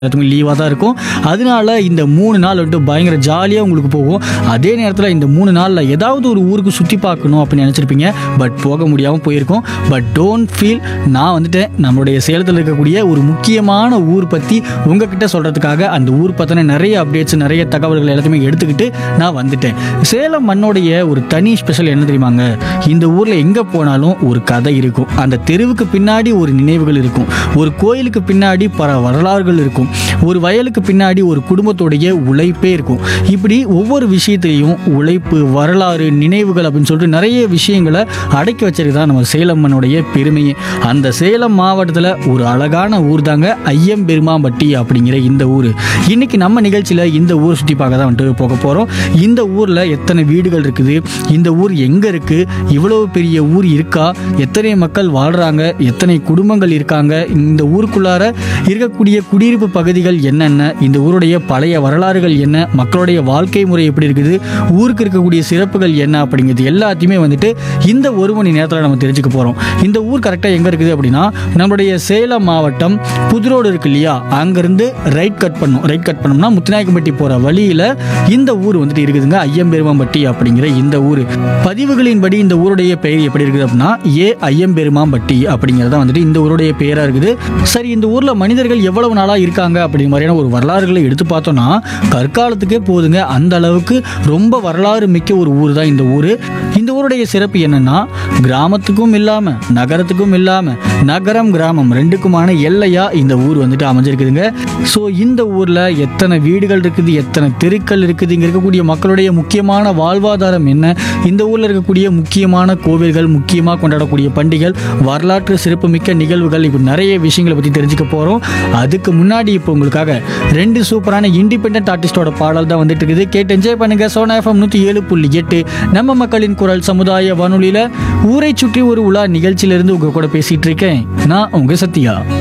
எல்லாத்துக்கும் லீவாக தான் இருக்கும் அதனால இந்த மூணு நாள் வந்துட்டு பயங்கர ஜாலியாக உங்களுக்கு போகும் அதே நேரத்தில் இந்த மூணு நாளில் ஏதாவது ஒரு ஊருக்கு சுற்றி பார்க்கணும் அப்படின்னு நினச்சிருப்பீங்க பட் போக முடியாமல் போயிருக்கோம் பட் டோன்ட் ஃபீல் நான் வந்துட்டேன் நம்மளுடைய சேலத்தில் இருக்கக்கூடிய ஒரு முக்கியமான ஊர் பற்றி உங்ககிட்ட சொல்கிறதுக்காக அந்த ஊர் பற்றின நிறைய அப்டேட்ஸ் நிறைய தகவல்கள் எல்லாத்தையுமே எடுத்துக்கிட்டு நான் வந்துட்டேன் சேலம் மண்ணோடைய ஒரு தனி ஸ்பெஷல் என்ன தெரியுமாங்க இந்த ஊரில் எங்கே போனாலும் ஒரு கதை இருக்கும் அந்த தெருவுக்கு பின்னாடி ஒரு நினைவுகள் இருக்கும் ஒரு கோயிலுக்கு பின்னாடி பல வரலாறுகள் இருக்கும் ஒரு வயலுக்கு பின்னாடி ஒரு குடும்பத்துடைய உழைப்பே இருக்கும் இப்படி ஒவ்வொரு விஷயத்திலையும் உழைப்பு வரலாறு நினைவுகள் அப்படின்னு சொல்லிட்டு நிறைய விஷயங்களை அடக்கி வச்சிருக்கு தான் நம்ம சேலம் மண்ணுடைய பெருமையே அந்த சேலம் மாவட்டத்தில் ஒரு அழகான ஊர் தாங்க ஐயம்பெருமாம்பட்டி அப்படிங்கிற இந்த ஊர் இன்னைக்கு நம்ம நிகழ்ச்சியில் இந்த ஊர் சுற்றி பார்க்க தான் வந்துட்டு போக போகிறோம் இந்த ஊரில் எத்தனை வீடுகள் இருக்குது இந்த ஊர் எங்கே இருக்குது இவ்வளவு பெரிய ஊர் இருக்கா எத்தனை மக்கள் வாழ்கிறாங்க எத்தனை குடும்பங்கள் இருக்காங்க இந்த ஊருக்குள்ளார இருக்கக்கூடிய குடியிருப்பு பகுதிகள் என்னென்ன இந்த ஊருடைய பழைய வரலாறுகள் என்ன மக்களுடைய வாழ்க்கை முறை எப்படி இருக்குது ஊருக்கு இருக்கக்கூடிய சிறப்புகள் என்ன அப்படிங்கிறது எல்லாத்தையுமே வந்துட்டு இந்த ஒரு மணி நேரத்தில் நம்ம தெரிஞ்சுக்க போகிறோம் இந்த ஊர் கரெக்டாக எங்கே இருக்குது அப்படின்னா நம்மளுடைய சேலம் மாவட்டம் புதுரோடு இருக்கு இல்லையா அங்கேருந்து ரைட் கட் பண்ணும் ரைட் கட் பண்ணோம்னா முத்துநாயக்கம்பட்டி போகிற வழியில் இந்த ஊர் வந்துட்டு இருக்குதுங்க ஐயம்பெருமாம்பட்டி அப்படிங்கிற இந்த ஊர் பதிவுகளின்படி இந்த ஊருடைய பெயர் எப்படி இருக்குது அப்படின்னா ஏ ஐயம்பெருமாம்பட்டி அப்படிங்கிறத வந்துட்டு இந்த ஊருடைய பெயராக இருக்குது சரி இந்த ஊரில் மனிதர்கள் எவ்வளவு நாளாக இருக்காங்க அப்படிங்கிற மாதிரியான ஒரு வரலாறுகளை எடுத்து பார்த்தோம்னா கற்காலத்துக்கே போதுங்க அந்த அளவுக்கு ரொம்ப வரலாறு மிக்க ஒரு ஊர் தான் இந்த ஊர் இந்த ஊருடைய சிறப்பு என்னன்னா கிராமத்துக்கும் இல்லாமல் நகரத்துக்கும் இல்லாமல் நகரம் கிராமம் ரெண்டுக்குமான எல்லையா இந்த ஊர் வந்துட்டு அமைஞ்சிருக்குதுங்க ஸோ இந்த ஊரில் எத்தனை வீடுகள் இருக்குது எத்தனை தெருக்கள் இருக்குது இங்கே இருக்கக்கூடிய மக்களுடைய முக்கியமான வாழ்வாதாரம் என்ன இந்த ஊரில் இருக்கக்கூடிய முக்கியமான கோவில்கள் முக்கியமாக கொண்டாடக்கூடிய பண்டிகைகள் வரலாற்று சிறப்புமிக்க நிகழ்வுகள் இப்படி நிறைய விஷயங்களை பற்றி தெரிஞ்சுக்க போகிறோம் அதுக்கு முன்னாடி இப்போ உங்களுக்காக ரெண்டு சூப்பரான இண்டிபெண்ட் ஆர்டிஸ்டோட பாடல் தான் வந்துட்டு இருக்குது கேட்டு என்ஜாய் பண்ணுங்க சோனா எஃப்எம் நூற்றி ஏழு புள்ளி எட்டு நம்ம மக்களின் குரல் சமுதாய வானொலியில் ஊரை சுற்றி ஒரு உலா நிகழ்ச்சியிலிருந்து உங்க கூட பேசிட்டு இருக்கேன் நான் உங்க சத்யா